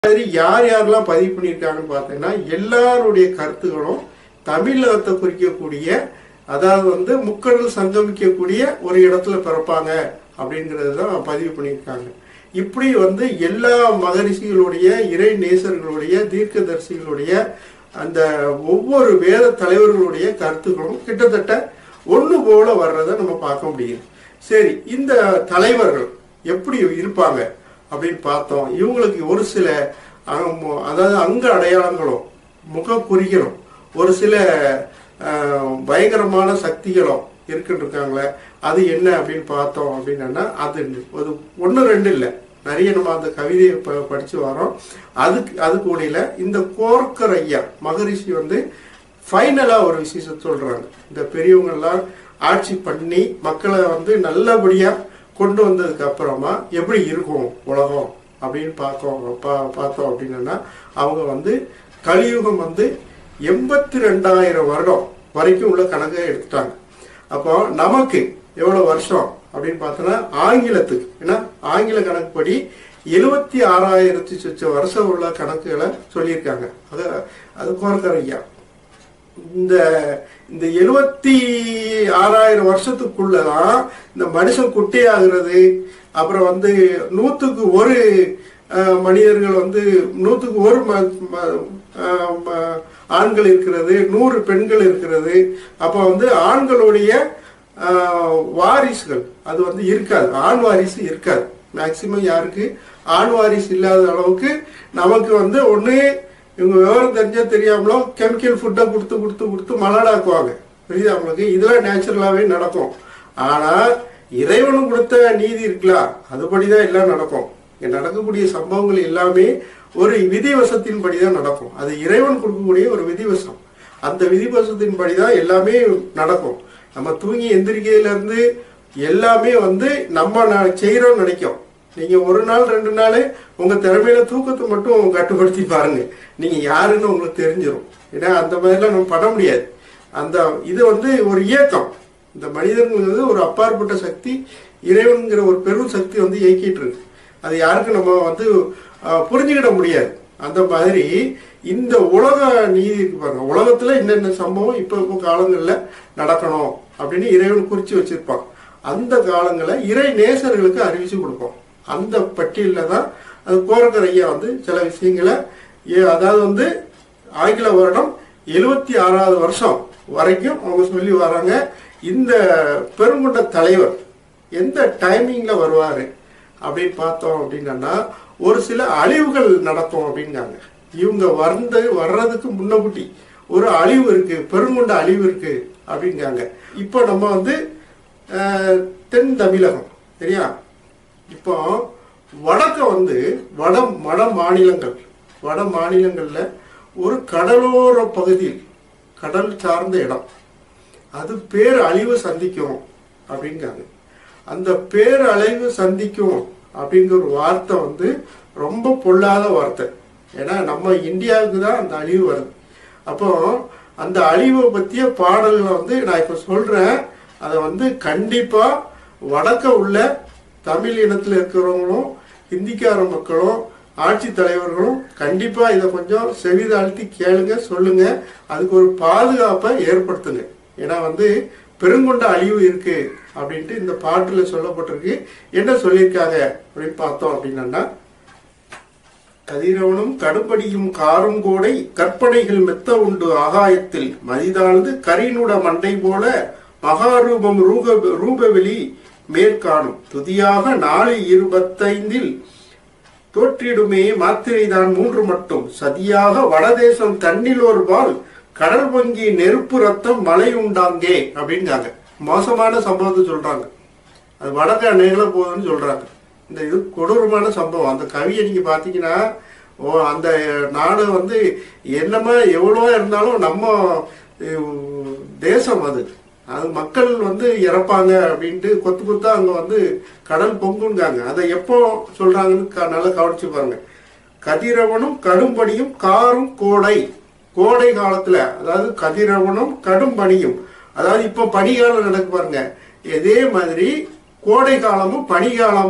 மாதிரி யார் யாரெல்லாம் பதிவு பண்ணியிருக்காங்கன்னு பார்த்தீங்கன்னா எல்லாருடைய கருத்துகளும் தமிழகத்தை குறிக்கக்கூடிய அதாவது வந்து முக்கடல் சங்கமிக்கக்கூடிய ஒரு இடத்துல பிறப்பாங்க அப்படிங்கிறது தான் பதிவு பண்ணியிருக்காங்க இப்படி வந்து எல்லா மகரிஷிகளுடைய இறை நேசர்களுடைய தீர்க்கதரிசிகளுடைய அந்த ஒவ்வொரு வேத தலைவர்களுடைய கருத்துக்களும் கிட்டத்தட்ட ஒன்று போல வர்றதை நம்ம பார்க்க முடியுது சரி இந்த தலைவர்கள் எப்படி இருப்பாங்க அப்படின்னு பார்த்தோம் இவங்களுக்கு ஒரு சில அங்க- அதாவது அங்க அடையாளங்களும் முகக்குறிகளும் ஒரு சில அஹ், பயங்கரமான சக்திகளும் இருக்குன்னு இருக்காங்களே அது என்ன அப்படின்னு பார்த்தோம் அப்படின்னா அது ஒரு ஒன்று ரெண்டு இல்லை நிறைய நம்ம அந்த கவிதையை ப படித்து வரோம் அதுக்கு அது கூடையில் இந்த கோர்க்கர் ஐயா மகரிஷி வந்து ஃபைனலாக ஒரு விஷயத்த சொல்கிறாங்க இந்த பெரியவங்கெல்லாம் ஆட்சி பண்ணி மக்களை வந்து நல்லபடியாக கொண்டு வந்ததுக்கு அப்புறமா எப்படி இருக்கும் உலகம் அப்படின்னு பார்த்தோம் பா பார்த்தோம் அப்படின்னா அவங்க வந்து கலியுகம் வந்து எண்பத்தி ரெண்டாயிரம் வருடம் வரைக்கும் உள்ள கணக்கை எடுத்துட்டாங்க அப்போ நமக்கு எவ்வளோ வருஷம் அப்படின்னு பார்த்தோன்னா ஆங்கிலத்துக்கு ஏன்னா ஆங்கில கணக்குப்படி எழுபத்தி ஆறாயிரத்தி சொச்ச வருஷம் உள்ள கணக்குகளை சொல்லியிருக்காங்க அது அது கோர்க்கர் ஐயா இந்த இந்த எழுபத்தி ஆறாயிரம் வருஷத்துக்குள்ளதான் இந்த மனுஷன் குட்டையாகிறது அப்புறம் வந்து நூத்துக்கு ஒரு அஹ், மனிதர்கள் வந்து நூத்துக்கு ஒரு ம- ம- அஹ், ம- ஆண்கள் இருக்கிறது நூறு பெண்கள் இருக்கிறது அப்போ வந்து ஆண்களுடைய ஆஹ், வாரிசுகள் அது வந்து இருக்காது ஆண் வாரிசு இருக்காது மேக்சிமம் யாருக்கு ஆண் வாரிசு இல்லாத அளவுக்கு நமக்கு வந்து ஒன்று இவங்க விவரம் தெரிஞ்சா தெரியாமலோ கெமிக்கல் ஃபுட்டை கொடுத்து கொடுத்து கொடுத்து மலடாக்குவாங்க புரியுதா உங்களுக்கு இதெல்லாம் நேச்சுரலாகவே நடக்கும் ஆனால் இறைவனும் கொடுத்த நீதி இருக்கலாம் அதுபடிதான் எல்லாம் நடக்கும் இங்க நடக்கக்கூடிய சம்பவங்கள் எல்லாமே ஒரு விதிவசத்தின்படி தான் நடக்கும் அது இறைவன் கொடுக்கக்கூடிய ஒரு விதிவசம் அந்த விதிவசத்தின்படி தான் எல்லாமே நடக்கும் நம்ம தூங்கி எந்திரிக்கையில இருந்து எல்லாமே வந்து நம்ம ந- செய்யறோம்னு நினைக்கும் நீங்க ஒரு நாள் ரெண்டு நாள் உங்க திறமையில தூக்கத்தை மட்டும் கட்டுப்படுத்தி பாருங்க நீங்க யாருன்னு உங்களுக்கு தெரிஞ்சிடும் ஏன்னா அந்த மாதிரிலாம் நம்ம பண்ண முடியாது அந்த இது வந்து ஒரு இயக்கம் இந்த மனிதர்களுக்கு ஒரு அப்பாற்பட்ட சக்தி இறைவன்கிற ஒரு பெரும் சக்தி வந்து இயக்கிட்டு இருக்கு அது யாருக்கும் நம்ம வந்து அஹ், புரிஞ்சுக்கிட முடியாது அந்த மாதிரி இந்த உலக நீதி இருக்கு பாருங்க உலகத்துல என்னென்ன சம்பவம் இப்போ இப்போ காலங்களில் நடக்கணும் அப்படின்னு இறைவன் குறித்து வச்சிருப்பான் அந்த காலங்களை இறை நேசர்களுக்கு அறிவிச்சு கொடுப்போம் அந்த பட்டியலில் தான் அது கோரக்கர் ஐயா வந்து சில விஷயங்களை ஏ- அதாவது வந்து ஆங்கில வருடம் எழுபத்தி ஆறாவது வருஷம் வரைக்கும் அவங்க சொல்லி வராங்க இந்த பெருங்குண்ட தலைவர் எந்த டைமிங்ல வருவாரு அப்படின்னு பார்த்தோம் அப்படின்னா ஒரு சில அழிவுகள் நடக்கும் அப்படிங்காங்க இவங்க வந்து வர்றதுக்கு முன்னகுட்டி ஒரு அழிவு இருக்கு பெருங்குண்ட அழிவு இருக்கு அப்படிங்காங்க இப்போ நம்ம வந்து அஹ், தென் தமிழகம் சரியா இப்போ வடக்க வந்து வட வட மாநிலங்கள் வட மாநிலங்கள்ல ஒரு கடலோர பகுதியில் கடல் சார்ந்த இடம் அது பேர் அழிவு சந்திக்கும் அப்படிங்காங்க அந்த பேர் அழிவு சந்திக்கும் அப்படிங்கிற ஒரு வார்த்தை வந்து ரொம்ப பொல்லாத வார்த்தை ஏன்னா நம்ம இந்தியாவுக்கு தான் அந்த அழிவு வருது அப்போ அந்த அழிவை பற்றிய பாடல்களை வந்து நான் இப்போ சொல்கிறேன் அதை வந்து கண்டிப்பாக வடக்க உள்ள தமிழ் இனத்தில் இருக்கிறவங்களும் ஹிந்திக்கார மக்களும் ஆட்சி தலைவர்களும் கண்டிப்பா இதை கொஞ்சம் செவிதாழ்த்தி கேளுங்க சொல்லுங்க அதுக்கு ஒரு பாதுகாப்பை ஏற்படுத்துங்க ஏன்னா வந்து பெருங்கொண்ட அழிவு இருக்கு அப்படின்ட்டு இந்த பாட்டுல சொல்லப்பட்டிருக்கு என்ன சொல்லியிருக்காங்க அப்படின்னு பார்த்தோம் அப்படின்னா கதிரவனும் கடுப்படியும் காரும் கோடை கற்பனைகள் மெத்த உண்டு ஆகாயத்தில் மதிதாழ்ந்து கரினுட மண்டை போல மகாரூபம் ரூப ரூபவெளி மேற்காணும் துதியாக நாலு இருபத்தைந்தில் தோற்றிடுமே மாத்திரைதான் மூன்று மட்டும் சதியாக வடதேசம் தன்னில் ஒரு பால் கடல் வங்கி நெருப்பு ரத்தம் மழை உண்டாங்கே அப்படிங்காங்க மோசமான சம்பவத்தை சொல்றாங்க அது வடக்க நிகழ போகுதுன்னு சொல்றாங்க இந்த இது கொடூரமான சம்பவம் அந்த கவியை நீங்க பாத்தீங்கன்னா ஓ அந்த நாடு வந்து என்னமா எவ்வளோ இருந்தாலும் நம்ம அஹ், தேசம் அது அது மக்கள் வந்து இறப்பாங்க அப்படின்ட்டு கொத்து கொத்தா அங்க வந்து கடல் பொங்குங்காங்க அதை எப்போ சொல்றாங்கன்னு க- நல்லா கவனிச்சு பாருங்க கதிரவனும் கடும்பனியும் காரும் கோடை கோடை காலத்துல அதாவது கதிரவனும் கடும்பனியும் அதாவது இப்போ பனிகாலம் நடக்கு பாருங்க இதே மாதிரி கோடை காலமும் பனிகாலமும்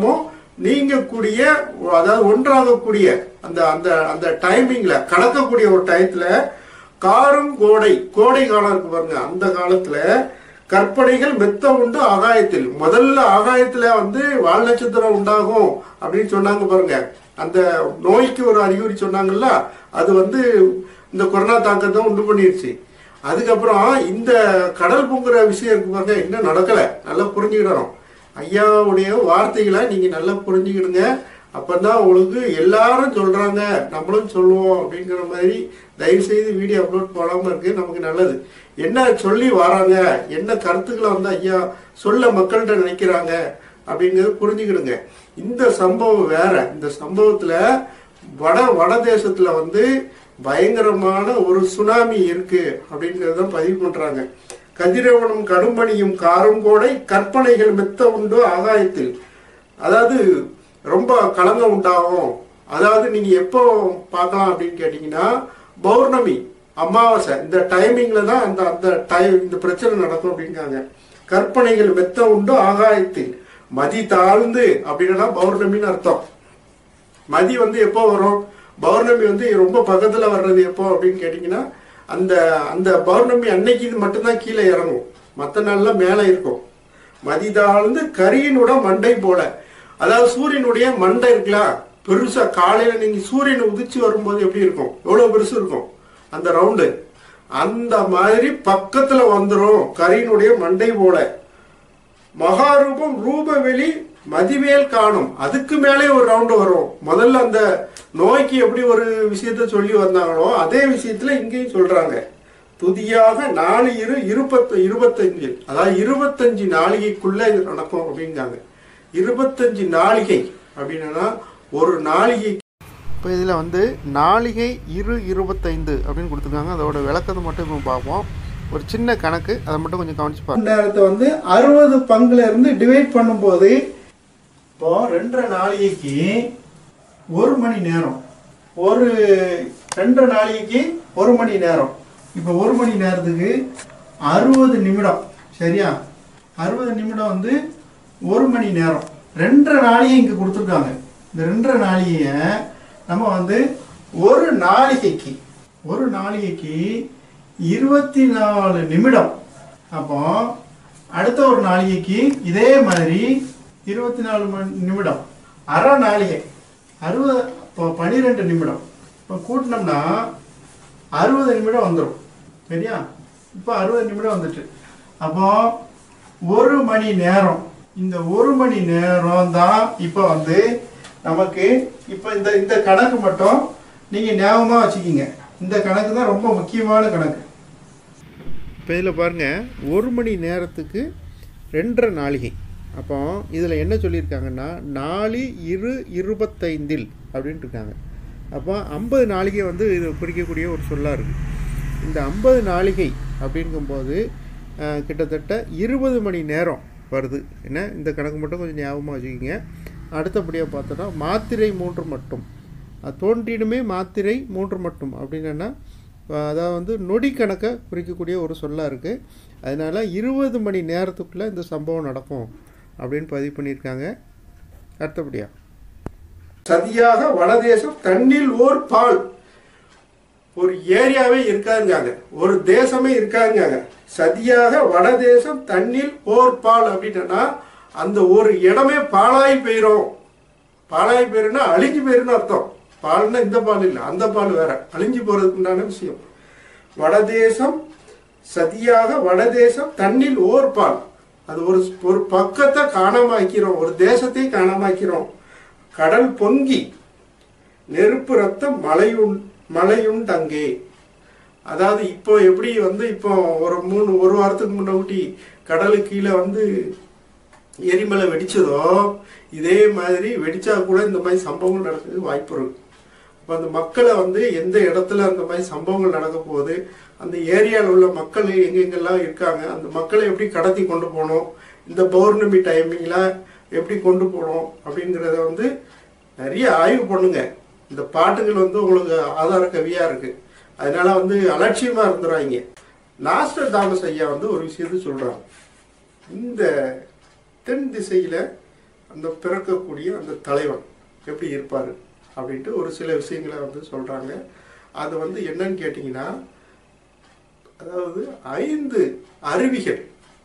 நீங்கக்கூடிய அதாவது ஒன்றாகக்கூடிய அந்த அந்த அந்த டைமிங்ல கடக்கக்கூடிய ஒரு டயத்துல காரும் கோடை கோடை காலம் இருக்கு பாருங்க அந்த காலத்துல கற்பனைகள் மெத்த உண்டு ஆகாயத்தில் முதல்ல ஆகாயத்துல வந்து வால் நட்சத்திரம் உண்டாகும் அப்படின்னு சொன்னாங்க பாருங்க அந்த நோய்க்கு ஒரு அறிகுறி சொன்னாங்கல்ல அது வந்து இந்த கொரோனா தாக்கத்தை உண்டு பண்ணிருச்சு அதுக்கப்புறம் இந்த கடல் பொங்குற விஷயம் இருக்கு பாருங்க இன்னும் நடக்கல நல்லா புரிஞ்சுக்கிடணும் ஐயாவுடைய வார்த்தைகளை நீங்க நல்லா புரிஞ்சுக்கிடுங்க அப்பதான் உங்களுக்கு எல்லாரும் சொல்றாங்க நம்மளும் சொல்லுவோம் அப்படிங்கிற மாதிரி தயவு செய்து வீடியோ அப்லோட் போடாம இருக்கு நமக்கு நல்லது என்ன சொல்லி வராங்க என்ன கருத்துக்களை வந்து ஐயா சொல்ல மக்கள்கிட்ட நினைக்கிறாங்க அப்படிங்கறது புரிஞ்சுக்கிடுங்க இந்த சம்பவம் வேற இந்த சம்பவத்துல வட வட தேசத்துல வந்து பயங்கரமான ஒரு சுனாமி இருக்கு அப்படிங்கறத பதிவு பண்றாங்க கதிரவனும் கடும்பனியும் காரும் கோடை கற்பனைகள் மெத்த உண்டு ஆகாயத்தில் அதாவது ரொம்ப களங்கம் உண்டாகும் அதாவது நீங்க எப்போ பார்க்கலாம் அப்படின்னு கேட்டீங்கன்னா பௌர்ணமி அமாவாசை இந்த டைமிங்ல தான் அந்த அந்த டைம் இந்த பிரச்சனை நடக்கும் அப்படிங்காங்க கற்பனைகள் மெத்த உண்டு ஆகாயத்தில் மதி தாழ்ந்து அப்படின்னா பௌர்ணமின்னு அர்த்தம் மதி வந்து எப்போ வரும் பௌர்ணமி வந்து ரொம்ப பக்கத்துல வர்றது எப்போ அப்படின்னு கேட்டிங்கன்னா அந்த அந்த பௌர்ணமி அன்னைக்கு இது மட்டும்தான் கீழே இறங்கும் மற்ற நாள்ல மேலே இருக்கும் மதி தாழ்ந்து கரியினோட மண்டை போல அதாவது சூரியனுடைய மண்டை இருக்கலாம் பெருசா காலையில நீங்க சூரியன் உதிச்சு வரும்போது எப்படி இருக்கும் எவ்வளவு பெருசு இருக்கும் அந்த ரவுண்டு அந்த மாதிரி பக்கத்துல வந்துரும் கரியினுடைய மண்டை போல மகாரூபம் ரூபவெளி மதிமேல் காணும் அதுக்கு மேலே ஒரு ரவுண்டு வரும் முதல்ல அந்த நோய்க்கு எப்படி ஒரு விஷயத்த சொல்லி வந்தாங்களோ அதே விஷயத்துல இங்கேயும் சொல்றாங்க புதியாக நாலு இரு இருபத்து இருபத்தஞ்சு அதாவது இருபத்தஞ்சு நாளிகைக்குள்ள இது நடக்கும் அப்படிங்காங்க இருபத்தஞ்சு நாளிகை அப்படின்னா ஒரு நாளிகை இப்போ இதில் வந்து நாளிகை இரு இருபத்தைந்து அப்படின்னு கொடுத்துருக்காங்க அதோட விளக்கத்தை மட்டும் இப்போ பார்ப்போம் ஒரு சின்ன கணக்கு அதை மட்டும் கொஞ்சம் கவனிச்சு பாருங்க நேரத்தை வந்து அறுபது பங்குல இருந்து டிவைட் பண்ணும்போது இப்போ ரெண்டரை நாளிகைக்கு ஒரு மணி நேரம் ஒரு ரெண்டரை நாளிகைக்கு ஒரு மணி நேரம் இப்போ ஒரு மணி நேரத்துக்கு அறுபது நிமிடம் சரியா அறுபது நிமிடம் வந்து ஒரு மணி நேரம் ரெண்டரை நாளிகை இங்கே கொடுத்துருக்காங்க இந்த ரெண்டரை நாளிகையை நம்ம வந்து ஒரு நாளிகைக்கு ஒரு நாளிகைக்கு இருபத்தி நாலு நிமிடம் அப்போ அடுத்த ஒரு நாளிகைக்கு இதே மாதிரி இருபத்தி நாலு மணி நிமிடம் அரை நாளிகை அறுபது இப்போ பன்னிரெண்டு நிமிடம் இப்போ கூட்டினோம்னா அறுபது நிமிடம் வந்துடும் சரியா இப்போ அறுபது நிமிடம் வந்துட்டு அப்போ ஒரு மணி நேரம் இந்த ஒரு மணி நேரம் தான் இப்போ வந்து நமக்கு இப்போ இந்த இந்த கணக்கு மட்டும் நீங்கள் ஞாபகமாக வச்சுக்கிங்க இந்த கணக்கு தான் ரொம்ப முக்கியமான கணக்கு இப்போ இதில் பாருங்கள் ஒரு மணி நேரத்துக்கு ரெண்டரை நாளிகை அப்போ இதில் என்ன சொல்லியிருக்காங்கன்னா நாலு இரு இருபத்தைந்தில் அப்படின்ட்டு இருக்காங்க அப்போ ஐம்பது நாளிகை வந்து இது குறிக்கக்கூடிய ஒரு சொல்லாக இருக்குது இந்த ஐம்பது நாளிகை அப்படிங்கும்போது அஹ், கிட்டத்தட்ட இருபது மணி நேரம் வருது என்ன இந்த கணக்கு மட்டும் கொஞ்சம் ஞாபகமாக வச்சுக்கிங்க அடுத்தபடியாக பார்த்தோன்னா மாத்திரை மூன்று மட்டும் அது தோன்றிடுமே மாத்திரை மூன்று மட்டும் அப்படின்னா அதாவது வந்து நொடி கணக்கை குறிக்கக்கூடிய ஒரு சொல்லாக இருக்குது அதனால் இருபது மணி நேரத்துக்குள்ளே இந்த சம்பவம் நடக்கும் அப்படின்னு பதிவு பண்ணியிருக்காங்க அடுத்தபடியாக சதியாக வடதேசம் தண்ணில் ஓர் பால் ஒரு ஏரியாவே இருக்காதுங்காங்க ஒரு தேசமே இருக்காதுங்காங்க சதியாக வடதேசம் தண்ணில் ஓர் பால் அப்படின்னா அந்த ஒரு இடமே பாழாய் போயிரும் பாழாய் போயிருன்னா அழிஞ்சு போயிருன்னு அர்த்தம் பால்னா இந்த பால் இல்லை அந்த பால் வேற அழிஞ்சு போறதுக்கு உண்டான விஷயம் வடதேசம் சதியாக வடதேசம் தண்ணில் ஓர் பால் அது ஒரு ஒரு பக்கத்தை காணாமாக்கிறோம் ஒரு தேசத்தை காணாமாக்கிறோம் கடல் பொங்கி நெருப்பு ரத்தம் மலையுண் மலையுண்டங்கே அதாவது இப்போ எப்படி வந்து இப்போ ஒரு மூணு ஒரு வாரத்துக்கு முன்னாடி கடலுக்கு கீழே வந்து எரிமலை வெடிச்சதோ இதே மாதிரி வெடிச்சா கூட இந்த மாதிரி சம்பவங்கள் நடக்கிறதுக்கு வாய்ப்பு இருக்கு அப்போ அந்த மக்களை வந்து எந்த இடத்துல அந்த மாதிரி சம்பவங்கள் நடக்க போகுது அந்த ஏரியாவில் உள்ள மக்கள் எங்கெங்கெல்லாம் இருக்காங்க அந்த மக்களை எப்படி கடத்தி கொண்டு போகணும் இந்த பௌர்ணமி டைமிங்கில் எப்படி கொண்டு போகணும் அப்படிங்கிறத வந்து நிறைய ஆய்வு பண்ணுங்க இந்த பாட்டுகள் வந்து உங்களுக்கு ஆதார கவியாக இருக்கு அதனால வந்து அலட்சியமாக இருந்துறாங்க நாஸ்டர் தாமஸ் ஐயா வந்து ஒரு விஷயத்த சொல்கிறாங்க இந்த தென் திசையில் அந்த பிறக்கக்கூடிய அந்த தலைவன் எப்படி இருப்பார் அப்படின்ட்டு ஒரு சில விஷயங்களை வந்து சொல்கிறாங்க அது வந்து என்னன்னு கேட்டிங்கன்னா அதாவது ஐந்து அருவிகள்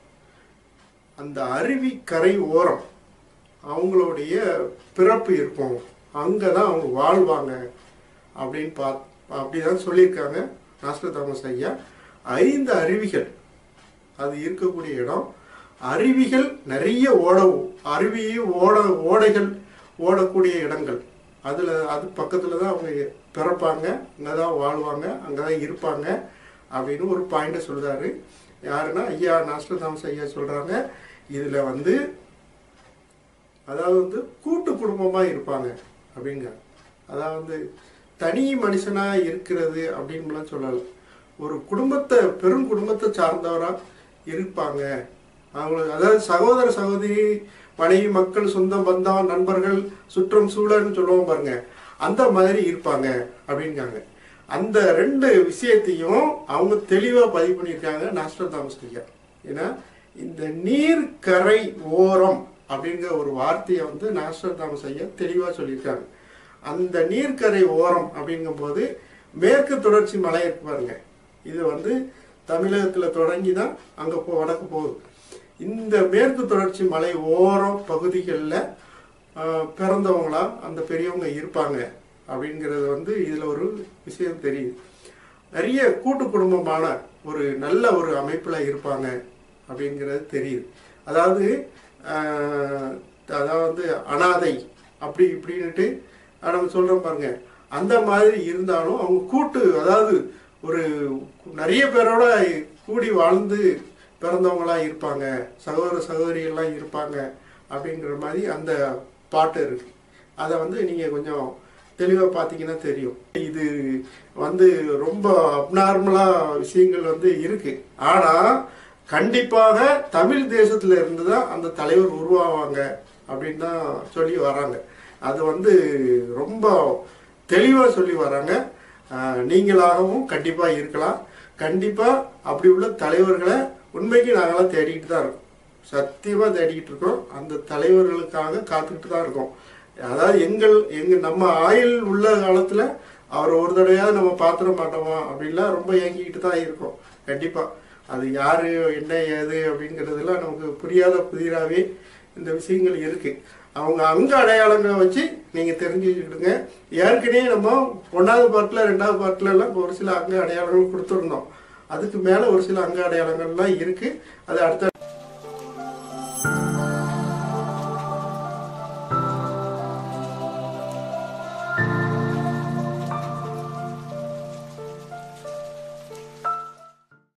அந்த அருவி கரை ஓரம் அவங்களுடைய பிறப்பு இருக்கும் அங்கே தான் அவங்க வாழ்வாங்க அப்படின்னு பா அப்படி தான் சொல்லியிருக்காங்க நாஸ்டர் தாமஸ் ஐயா ஐந்து அருவிகள் அது இருக்கக்கூடிய இடம் அருவிகள் நிறைய ஓட அருவியும் ஓட ஓடைகள் ஓடக்கூடிய இடங்கள் அதில் அது பக்கத்தில் தான் அவங்க பிறப்பாங்க அங்கே தான் வாழ்வாங்க அங்கே தான் இருப்பாங்க அப்படின்னு ஒரு பாயிண்ட்டை சொல்கிறாரு யாருன்னா ஐயா நாஸ்டர் தாமஸ் ஐயா சொல்கிறாங்க இதில் வந்து அதாவது வந்து கூட்டு குடும்பமாக இருப்பாங்க அப்படிங்க அதாவது தனி மனுஷனாக இருக்கிறது அப்படின்லாம் சொல்லலை ஒரு குடும்பத்தை பெரும் குடும்பத்தை சார்ந்தவராக இருப்பாங்க அவங்களுக்கு அதாவது சகோதர சகோதரி மனைவி மக்கள் சொந்தம் பந்தம் நண்பர்கள் சுற்றம் சூழல்னு சொல்லுவோம் பாருங்க அந்த மாதிரி இருப்பாங்க அப்படிங்காங்க அந்த ரெண்டு விஷயத்தையும் அவங்க தெளிவாக பதிவு பண்ணியிருக்காங்க நாஸ்டர் தாமஸ் ஐயா ஏன்னா இந்த நீர்க்கரை ஓரம் அப்படிங்கிற ஒரு வார்த்தையை வந்து நாஸ்டர் தாமஸ் ஐயா தெளிவாக சொல்லியிருக்காங்க அந்த நீர்க்கரை ஓரம் அப்படிங்கும்போது மேற்கு தொடர்ச்சி மலை இருக்கு பாருங்க இது வந்து தமிழகத்தில் தொடங்கி தான் அங்கே போ வடக்கு போகுது இந்த மேற்கு தொடர்ச்சி மலை ஓரம் பகுதிகளில் பிறந்தவங்களா அந்த பெரியவங்க இருப்பாங்க அப்படிங்கிறது வந்து இதில் ஒரு விஷயம் தெரியுது நிறைய கூட்டு குடும்பமான ஒரு நல்ல ஒரு அமைப்பில் இருப்பாங்க அப்படிங்கிறது தெரியுது அதாவது ஆஹ், அதாவது அனாதை அப்படி இப்படின்னுட்டு நம்ம சொல்கிறோம் பாருங்க அந்த மாதிரி இருந்தாலும் அவங்க கூட்டு அதாவது ஒரு நிறைய பேரோட கூடி வாழ்ந்து பிறந்தவங்களா இருப்பாங்க சகோதர சகோதரிகள்லாம் இருப்பாங்க அப்படிங்கிற மாதிரி அந்த பாட்டு இருக்கு அதை வந்து நீங்கள் கொஞ்சம் தெளிவாக பார்த்தீங்கன்னா தெரியும் இது வந்து ரொம்ப அப்நார்மலாக விஷயங்கள் வந்து இருக்கு ஆனால் கண்டிப்பாக தமிழ் தேசத்துல இருந்து தான் அந்த தலைவர் உருவாவாங்க அப்படின்னு தான் சொல்லி வராங்க அது வந்து ரொம்ப தெளிவாக சொல்லி வராங்க ஆஹ் நீங்களாகவும் கண்டிப்பாக இருக்கலாம் கண்டிப்பாக அப்படி உள்ள தலைவர்களை உண்மைக்கு நாங்களாம் தேடிக்கிட்டு தான் இருக்கோம் சத்தியமாக தேடிக்கிட்டு இருக்கோம் அந்த தலைவர்களுக்காக காத்துக்கிட்டு தான் இருக்கோம் அதாவது எங்கள் எங்கள் நம்ம ஆயுள் உள்ள காலத்தில் அவரை ஒரு தடவையாவது நம்ம பாத்திர மாட்டோமா அப்படின்லாம் ரொம்ப ஏங்கிக்கிட்டு தான் இருக்கோம் கண்டிப்பாக அது யார் என்ன ஏது அப்படிங்கிறதுலாம் நமக்கு புரியாத புதிராகவே இந்த விஷயங்கள் இருக்குது அவங்க அங்க அடையாளங்களை வச்சு நீங்கள் தெரிஞ்சுக்கிடுங்க ஏற்கனவே நம்ம ஒன்றாவது பாட்டில் ரெண்டாவது பாட்டில் எல்லாம் ஒரு சில அங்க அடையாளங்கள் கொடுத்துருந்தோம் அதுக்கு மேலே ஒரு சில அங்க அடையாளங்கள்லாம் இருக்குது அது அடுத்த